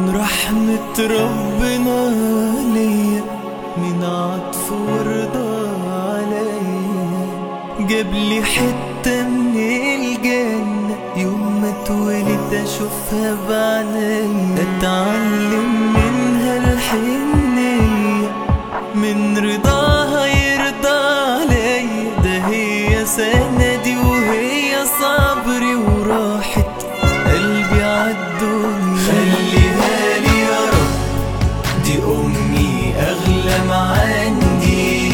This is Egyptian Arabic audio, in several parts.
من رحمة ربنا ليا من عطف ورضا عليا جاب لي حتة من الجنة يوم ما اتولد اشوفها بعينيا اتعلم منها الحنية من رضاها يرضى عليا ده هي سندي وهي صبري وراحت قلبي عالدنيا خليها لي يا رب دي أمي أغلى ما عندي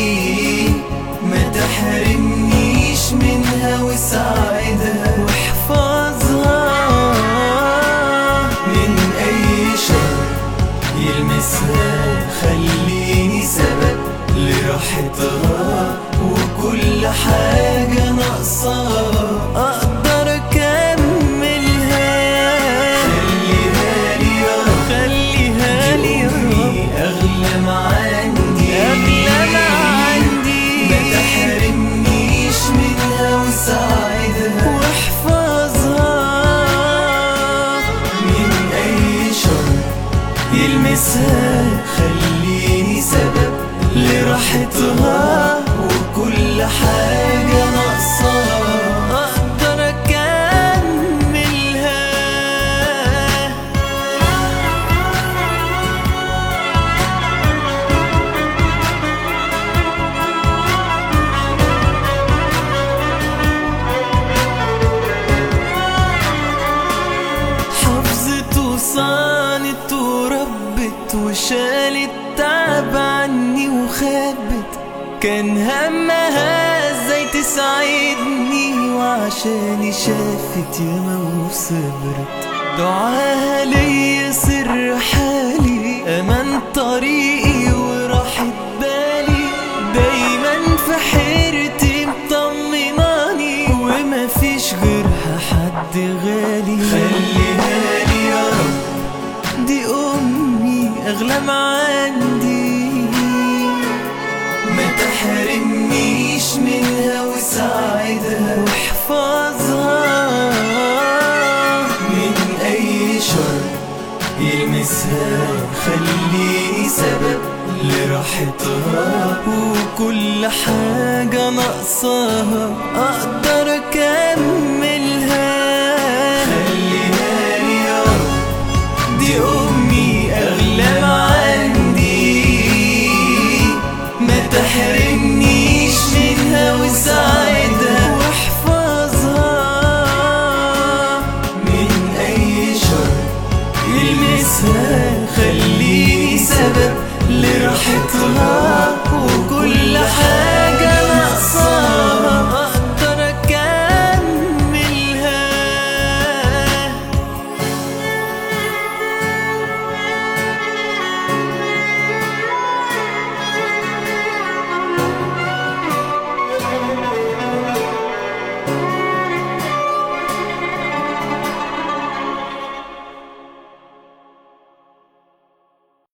ما تحرمنيش منها وساعدها واحفظها من أي شر يلمسها خليني سبب لراحتها وكل حاجة ناقصاها أقدر أكملها خليها لي يا رب خليها لي يا رب أغلى ما عندي أغلى ما عندي ما تحرمنيش منها وساعدها واحفظها من أي شر يلمسها خليني سبب لراحتها وكل حاجة ناقصاها أقدر أكملها حفظت وصانت وربت وشالت تعب عني وخبت كان همها ازاي تساعدني وعشاني شافت ياما وصبرت دعاها ليا سر حالي امان طريقي وراحت بالي دايما في حيرتي مطمناني وما فيش غيرها حد غالي خليها لي يا رب دي امي اغلى ما عندي ما تحرمنيش منها وساعدها واحفظها من اي شر يلمسها خليني سبب لراحتها وكل حاجة ناقصاها أقدر أكمل